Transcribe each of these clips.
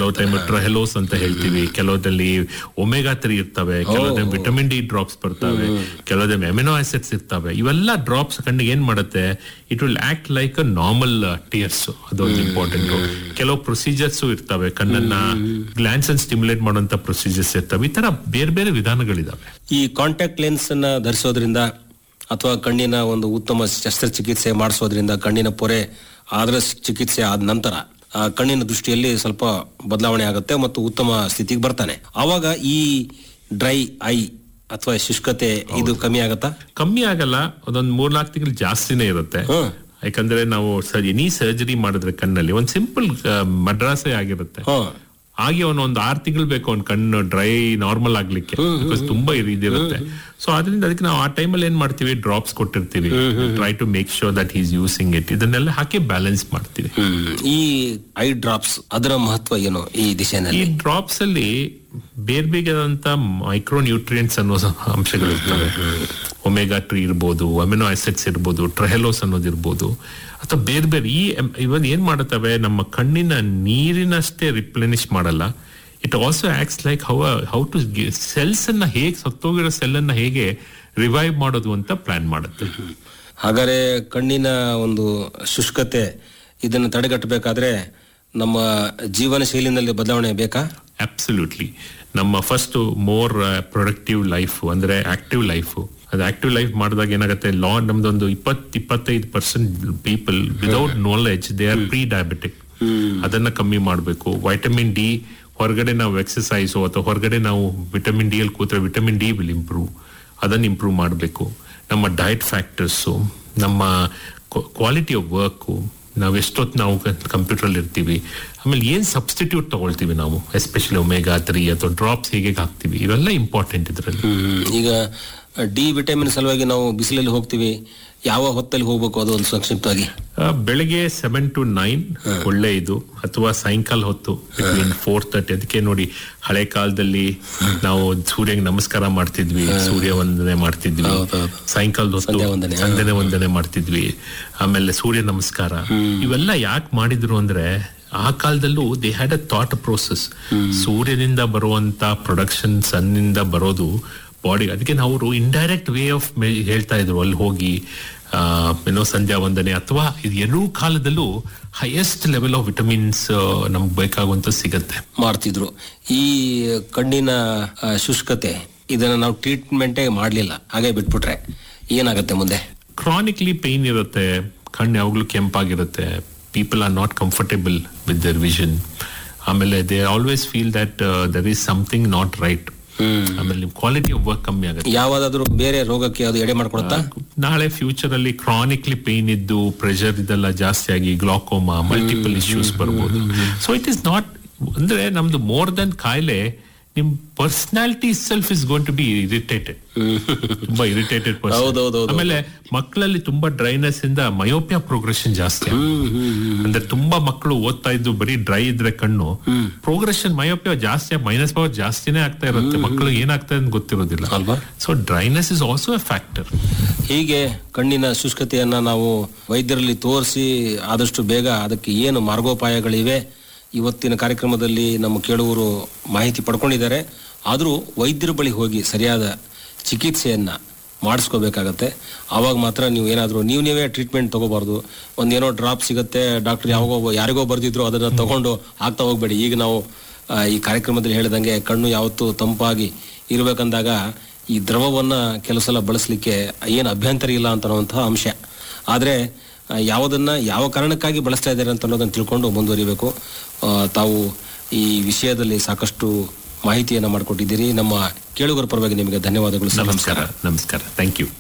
ಕೆಲವು ಟೈಮ್ ಟ್ರಹೆಲೋಸ್ ಅಂತ ಹೇಳ್ತೀವಿ ಕೆಲವದಲ್ಲಿ ಒಮೆಗಾ ತ್ರೀ ಇರ್ತವೆ ಕೆಲವೊಂದು ವಿಟಮಿನ್ ಡಿ ಡ್ರಾಪ್ಸ್ ಬರ್ತವೆ ಕೆಲವೊಂದು ಎಮಿನೋ ಆಸಿಡ್ಸ್ ಇರ್ತವೆ ಇವೆಲ್ಲ ಡ್ರಾಪ್ಸ್ ಕಣ್ಣಿಗೆ ಏನ್ ಮಾಡುತ್ತೆ it will act like a normal tears ಅದೊಂದು ಇಂಪಾರ್ಟೆಂಟ್ ಕೆಲವು ಪ್ರೊಸೀಜರ್ಸ್ ಇರ್ತವೆ ಕಣ್ಣನ್ನ ಗ್ಲಾನ್ಸ್ ಅನ್ನು ಸ್ಟಿಮ್ಯುಲೇಟ್ ಮಾಡುವಂತ ಪ್ರೊಸೀಜರ್ಸ್ ಇರ್ತವೆ ಈ ತರ ಬೇರೆ ಬೇರೆ ವಿಧಾನಗಳಿದಾವೆ ಈ ಕಾಂಟ್ಯಾಕ್ಟ್ ಲೆನ್ಸ್ ಅನ್ನ ಧರಿಸೋದ್ರಿಂದ ಅಥವಾ ಕಣ್ಣಿನ ಒಂದು ಉತ್ತಮ ಶಸ್ತ್ರಚಿಕಿತ್ಸೆ ಮಾಡಿಸೋದ್ರಿಂದ ಕಣ್ಣಿನ ಪೊರೆ ಆದ್ರ ಚಿಕಿತ್ಸೆ ಆದ ನಂತರ ಆ ಕಣ್ಣಿನ ದೃಷ್ಟಿಯಲ್ಲಿ ಸ್ವಲ್ಪ ಬದಲಾವಣೆ ಆಗುತ್ತೆ ಮತ್ತು ಉತ್ತಮ ಸ್ಥಿತಿಗೆ ಬರ್ತಾನೆ ಆವಾಗ ಈ ಡ್ರೈ ಐ ಅಥವಾ ಶುಷ್ಕತೆ ಇದು ಕಮ್ಮಿ ಆಗತ್ತಾ ಕಮ್ಮಿ ಆಗಲ್ಲ ಅದೊಂದ್ ಮೂರ್ನಾಲ್ಕು ತಿಂಗಳು ಜಾಸ್ತಿನೇ ಇರುತ್ತೆ ಹ್ಮ್. ಯಾಕಂದ್ರೆ ನಾವು ಎನಿ ಸರ್ಜರಿ ಮಾಡಿದ್ರೆ ಕಣ್ಣಲ್ಲಿ ಒಂದ್ ಸಿಂಪಲ್ ಮಡ್ರಾಸೆ ಆಗಿರುತ್ತೆ ಹ್ಮ್ ಹಾಗೆ ಅವನು ಒಂದು ಆರು ತಿಂಗಳು ಬೇಕು ಅವ್ನ ಕಣ್ಣು ಡ್ರೈ ನಾರ್ಮಲ್ ಆಗ್ಲಿಕ್ಕೆ ಬಿಕಾಸ್ ತುಂಬಾ ಇರ್- ಇದಿರುತ್ತೆ ಸೊ ಅದರಿಂದ ಅದಕ್ಕೆ ನಾವು ಆ ಟೈಮಲ್ಲಿ ಏನ್ ಮಾಡ್ತೀವಿ ಡ್ರಾಪ್ಸ್ ಕೊಟ್ಟಿರ್ತೀವಿ try to make sure that is using it ಇದನ್ನೆಲ್ಲ ಹಾಕಿ ಬ್ಯಾಲೆನ್ಸ್ ಮಾಡ್ತೀವಿ ಹ್ಮ್. ಈ ಐ ಡ್ರಾಪ್ಸ್ ಅದರ ಮಹತ್ವ ಏನು ಈ ಈ ದಿಶೆನಲ್ಲಿ ಡ್ರಾಪ್ಸ್ ಅಲ್ಲಿ ಬೇರೆ ಬೇರೆದಂತ ಮೈಕ್ರೋ ನ್ಯೂಟ್ರಿಯೆಂಟ್ಸ್ ಅನ್ನೋ ಸ- ಅಂಶಗಳು ಇರ್ತವೆ ಒಮೆಗಾ ಟ್ರೀ ಇರ್ಬೋದು ಅಮಿನೋ ಆಸಿಡ್ಸ್ ಇರ್ಬೋದು ಟ್ರಹೆಲೋಸ್ ಅನ್ನೋದು ಇರ್ಬೋದು ಅಥವಾ ಬೇರೆ ಬೇರೆ ಈ ಇವನ್ ಏನ್ ಮಾಡುತ್ತವೆ ನಮ್ಮ ಕಣ್ಣಿನ ನೀರಿನಷ್ಟೇ ರಿಪ್ಲೆನಿಶ್ ಮಾಡಲ್ಲ it also acts like how how to cells ಅನ್ನ ಹೇಗೆ ಸತ್ತೋಗಿರೋ ಸೆಲ್ ಅನ್ನ ಹೇಗೆ ರಿವೈವ್ ಮಾಡೋದು ಅಂತ ಪ್ಲಾನ್ ಮಾಡುತ್ತೆ ಹಾಗಾದ್ರೆ ಕಣ್ಣಿನ ಒಂದು ಶುಷ್ಕತೆ ಇದನ್ನು ತಡೆಗಟ್ಟಬೇಕಾದ್ರೆ ನಮ್ಮ ಜೀವನ ಶೈಲಿನಲ್ಲಿ ಬದಲಾವಣೆ ಬೇಕಾ ಅಬ್ಸಲ್ಯೂಟ್ಲಿ ನಮ್ಮ ಫಸ್ಟ್ ಮೋರ್ ಪ್ರೊಡಕ್ಟಿವ್ ಲೈಫ್ ಅಂದ್ರೆ ಆಕ್ಟಿವ್ ಲೈಫ್ ಅದು ಆಕ್ಟಿವ್ ಲೈಫ್ ಮಾಡಿದಾಗ ಏನಾಗುತ್ತೆ ಲಾ ನಮ್ದೊಂದು ಇಪ್ಪತ್ ಇಪ್ಪತ್ತೈದು percent people without knowledge they are pre diabetic ಅದನ್ನ ಕಮ್ಮಿ ಮಾಡಬೇಕು ವೈಟಮಿನ್ ಡಿ ಹೊರಗಡೆ ನಾವು ಎಕ್ಸಸೈಸು ಅಥವಾ ಹೊರಗಡೆ ನಾವು ವಿಟಮಿನ್ ಡಿ ಅಲ್ಲಿ ಕೂತ್ರೆ ವಿಟಮಿನ್ ಡಿ ವಿಲ್ ಇಂಪ್ರೂವ್ ಅದನ್ನ ಇಂಪ್ರೂವ್ ಮಾಡಬೇಕು ನಮ್ಮ ಡಯಟ್ ಫ್ಯಾಕ್ಟರ್ಸು ನಮ್ಮ ಕ್ವಾಲಿಟಿ ಆಫ್ ವರ್ಕು ನಾವು ಎಷ್ಟೊತ್ತು ನಾವು ಕಂಪ್ಯೂಟರ್ ಅಲ್ಲಿ ಇರ್ತೀವಿ ಆಮೇಲೆ ಏನ್ ಸಬ್ಸ್ಟಿಟ್ಯೂಟ್ ತಗೊಳ್ತೀವಿ ನಾವು ಎಸ್ಪೆಷಲಿ ಒಮೆಗಾ ತ್ರೀ ಅಥವಾ ಡ್ರಾಪ್ಸ್ ಹೇಗೆ ಹಾಕ್ತೀವಿ ಇವೆಲ್ಲ ಇಂಪಾರ್ಟೆಂಟ್ ಇದರಲ್ಲಿ ಈಗ ಡಿ ವಿಟಮಿನ್ ಸಲುವಾಗಿ ನಾವು ಬಿಸಿಲಲ್ಲಿ ಹೋಗ್ತೀವಿ ಯಾವ ಹೊತ್ತಲ್ಲಿ ಹೋಗ್ಬೇಕು ಅದು ಒಂದು ಸಂಕ್ಷಿಪ್ತವಾಗಿ ಆ, ಬೆಳಗ್ಗೆ ಸೆವೆನ್ ಟು ನೈನ್ ಒಳ್ಳೆ ಇದು ಅಥವಾ ಸಾಯಂಕಾಲ ಹೊತ್ತು ಬಿಟ್ವೀನ್ ಫೋರ್ ತರ್ಟಿ ಅದಕ್ಕೆ ನೋಡಿ ಹಳೆ ಕಾಲದಲ್ಲಿ ನಾವು ಸೂರ್ಯಗೆ ನಮಸ್ಕಾರ ಮಾಡ್ತಿದ್ವಿ ಸೂರ್ಯ ವಂದನೆ ಮಾಡ್ತಿದ್ವಿ ಹೌದೌದು. ಸಾಯಂಕಾಲದ ಹೊತ್ತು ಸಂಧ್ಯಾ ವಂದನೆ. ಸಂಧ್ಯಾ ವಂದನೆ ಮಾಡ್ತಿದ್ವಿ ಆಮೇಲೆ ಸೂರ್ಯ ನಮಸ್ಕಾರ ಇವೆಲ್ಲ ಯಾಕೆ ಮಾಡಿದ್ರು ಅಂದ್ರೆ ಆ ಕಾಲದಲ್ಲೂ they had a thought process ಸೂರ್ಯನಿಂದ ಬರುವಂತ ಪ್ರೊಡಕ್ಷನ್ ಸನ್ನಿಂದ ಬರೋದು ಬಾಡಿ ಅದಕ್ಕೆ ನಾವು ಇಂಡೈರೆಕ್ಟ್ ವೇ ಆಫ್ ಹೇಳ್ತಾ ಇದ್ರು ಅಲ್ಲಿ ಹೋಗಿ ಆ, ಏನೋ ಸಂಧ್ಯಾ ವಂದನೆ ಅಥವಾ ಇದು ಎರಡೂ ಕಾಲದಲ್ಲೂ ಹೈಯೆಸ್ಟ್ ಲೆವೆಲ್ ಆಫ್ ವಿಟಮಿನ್ಸ್ ನಮ್ಗೆ ಬೇಕಾಗುವಂತ ಸಿಗತ್ತೆ ಮಾಡ್ತಿದ್ರು ಈ ಕಣ್ಣಿನ ಆ, ಶುಷ್ಕತೆ ಇದನ್ನ ನಾವು ಟ್ರೀಟ್ಮೆಂಟೇ ಮಾಡ್ಲಿಲ್ಲ ಹಾಗೆ ಬಿಟ್ಬಿಟ್ರೆ ಏನಾಗತ್ತೆ ಮುಂದೆ ಕ್ರಾನಿಕ್ಲಿ ಪೇನ್ ಇರುತ್ತೆ ಕಣ್ಣು ಯಾವಾಗ್ಲೂ ಕೆಂಪಾಗಿರುತ್ತೆ people are not comfortable with their vision ಆಮೇಲೆ they always feel that there is something not right ಆಮೇಲೆ ನಿಮ್ ಕ್ವಾಲಿಟಿ ಆಫ್ ವರ್ಕ್ ಕಮ್ಮಿ ಆಗುತ್ತೆ ಯಾವ್ದಾದ್ರು ಬೇರೆ ರೋಗಕ್ಕೆ ಅದು ಎಡೆ ಮಾಡ್ಕೊಡುತ್ತಾ ನಾಳೆ ಫ್ಯೂಚರ್ ಅಲ್ಲಿ ಕ್ರಾನಿಕ್ಲಿ ಪೇನ್ ಇದ್ದು ಪ್ರೆಷರ್ ಇದೆಲ್ಲ ಜಾಸ್ತಿ ಆಗಿ ಗ್ಲಾಕೋಮಾ ಮಲ್ಟಿಪಲ್ ಇಶ್ಯೂಸ್ ಬರ್ಬೋದು ಸೊ ಇಟ್ ಇಸ್ ನಾಟ್ ಅಂದ್ರೆ ನಮ್ದು ಮೋರ್ ದನ್ ಕಾಯಿಲೆ ನಿಮ್ personality self is going to be irritated ತುಂಬಾ ಇರಿಟೇಟೆಡ್ ಹೌದೌದೌದು. ಆಮೇಲೆ ಮಕ್ಕಳಲ್ಲಿ ತುಂಬಾ ಡ್ರೈನೆಸ್ ಇಂದ ಮಯೋಪಿಯಾ ಪ್ರೋಗ್ರೆಷನ್ ಜಾಸ್ತಿ ಆಗುತ್ತೆ. ಅಂದ್ರೆ ತುಂಬಾ ಮಕ್ಕಳು ಓದ್ತಾ ಇದ್ದು ಬರೀ ಡ್ರೈ ಇದ್ರೆ ಕಣ್ಣು ಪ್ರೋಗ್ರೆಷನ್ ಮಯೋಪಿಯಾ ಜಾಸ್ತಿ ಮೈನಸ್ ಪವರ್ ಜಾಸ್ತಿನೇ ಆಗ್ತಾ ಇರುತ್ತೆ ಮಕ್ಕಳು ಏನಾಗ್ತಾ ಅಂತ ಗೊತ್ತಿರೋದಿಲ್ಲ ಅಲ್ವಾ so dryness is also a factor ಹೀಗೆ ಕಣ್ಣಿನ ಶುಷ್ಕತೆಯನ್ನ ನಾವು ವೈದ್ಯರಲ್ಲಿ ತೋರಿಸಿ ಆದಷ್ಟು ಬೇಗ ಅದಕ್ಕೆ ಏನು ಮಾರ್ಗೋಪಾಯಗಳಿವೆ ಇವತ್ತಿನ ಕಾರ್ಯಕ್ರಮದಲ್ಲಿ ನಮ್ಮ ಕೇಳುವರು ಮಾಹಿತಿ ಪಡ್ಕೊಂಡಿದ್ದಾರೆ ಆದರೂ ವೈದ್ಯರ ಬಳಿ ಹೋಗಿ ಸರಿಯಾದ ಚಿಕಿತ್ಸೆಯನ್ನ ಮಾಡಿಸ್ಕೋಬೇಕಾಗತ್ತೆ ಆವಾಗ ಮಾತ್ರ ನೀವು ಏನಾದರೂ ನೀವು ನೀವೇ ಟ್ರೀಟ್ಮೆಂಟ್ ತಗೋಬಾರ್ದು ಒಂದೇನೋ ಡ್ರಾಪ್ ಸಿಗುತ್ತೆ ಡಾಕ್ಟರ್ ಯಾವಾಗೋ ಯಾರಿಗೋ ಬರ್ದಿದ್ರು ಅದನ್ನ ತಗೊಂಡು ಆಗ್ತಾ ಹೋಗ್ಬೇಡಿ ಈಗ ನಾವು ಆ, ಈ ಕಾರ್ಯಕ್ರಮದಲ್ಲಿ ಹೇಳಿದಂಗೆ ಕಣ್ಣು ಯಾವತ್ತೂ ತಂಪಾಗಿ ಇರಬೇಕಂದಾಗ ಈ ದ್ರವವನ್ನ ಕೆಲವು ಸಲ ಬಳಸಲಿಕ್ಕೆ ಏನು ಅಭ್ಯಂತರ ಇಲ್ಲ ಅಂತ ಅನ್ನುವಂತಹ ಅಂಶ ಆದರೆ ಆ, ಯಾವುದನ್ನ ಯಾವ ಕಾರಣಕ್ಕಾಗಿ ಬಳಸ್ತಾ ಇದ್ದಾರೆ ಅಂತ ಅನ್ನೋದನ್ನ ತಿಳ್ಕೊಂಡು ಮುಂದುವರಿಬೇಕು ಆ, ತಾವು ಈ ವಿಷಯದಲ್ಲಿ ಸಾಕಷ್ಟು ಮಾಹಿತಿಯನ್ನು ಮಾಡಿಕೊಟ್ಟಿದ್ದೀರಿ ನಮ್ಮ ಕೇಳುಗರ ಪರವಾಗಿ ನಿಮಗೆ ಧನ್ಯವಾದಗಳು ಸರ್ ನಮಸ್ಕಾರ ನಮಸ್ಕಾರ ಥ್ಯಾಂಕ್ ಯು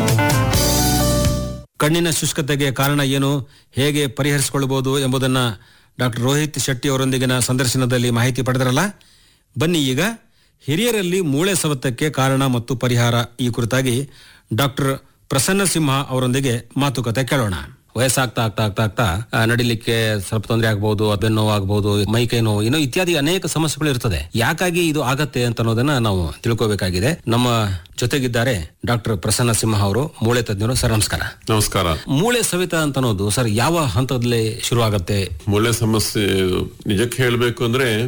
ಕಣ್ಣಿನ ಶುಷ್ಕತೆಗೆ ಕಾರಣ ಏನು ಹೇಗೆ ಪರಿಹರಿಸಿಕೊಳ್ಳಬಹುದು ಎಂಬುದನ್ನ ಡಾಕ್ಟರ್ ರೋಹಿತ್ ಶೆಟ್ಟಿ ಅವರೊಂದಿಗಿನ ಸಂದರ್ಶನದಲ್ಲಿ ಮಾಹಿತಿ ಪಡೆದರಲ್ಲ ಬನ್ನಿ ಈಗ ಹಿರಿಯರಲ್ಲಿ ಮೂಳೆ ಸವತಕ್ಕೆ ಕಾರಣ ಮತ್ತು ಪರಿಹಾರ ಈ ಕುರಿತಾಗಿ ಡಾಕ್ಟರ್ ಪ್ರಸನ್ನ ಸಿಂಹ ಅವರೊಂದಿಗೆ ಮಾತುಕತೆ ಕೇಳೋಣ ವಯಸ್ಸಾಗ್ತಾ ಆಗ್ತಾ ಆಗ್ತಾ ಆಗ್ತಾ ಆ, ನಡಿಲಿಕ್ಕೆ ಸ್ವಲ್ಪ ತೊಂದರೆ ಆಗ್ಬಹುದು ಬೆನ್ನು ನೋವು ಆಗ್ಬಹುದು ಮೈ ಕೈ ನೋವು ಇನ್ನು ಇತ್ಯಾದಿ ಅನೇಕ ಸಮಸ್ಯೆಗಳು ಇರ್ತದೆ ಯಾಕಾಗಿ ಇದು ಆಗತ್ತೆ ಅಂತ ಅನ್ನೋದನ್ನ ನಾವು ತಿಳ್ಕೋಬೇಕಾಗಿದೆ ನಮ್ಮ ಜೊತೆಗಿದ್ದಾರೆ ಡಾಕ್ಟರ್ ಪ್ರಸನ್ನ ಸಿಂಹ ಅವರು ಮೂಳೆ ತಜ್ಞರು ಸರ್ ನಮಸ್ಕಾರ ನಮಸ್ಕಾರ ಮೂಳೆ ಸವೆತ ಅಂತ ಅನ್ನೋದು ಸರ್ ಯಾವ ಹಂತದಲ್ಲಿ ಶುರು ಆಗತ್ತೆ ಮೂಳೆ ಸಮಸ್ಯೆ ನಿಜಕ್ಕೆ ಹೇಳ್ಬೇಕು ಅಂದ್ರೆ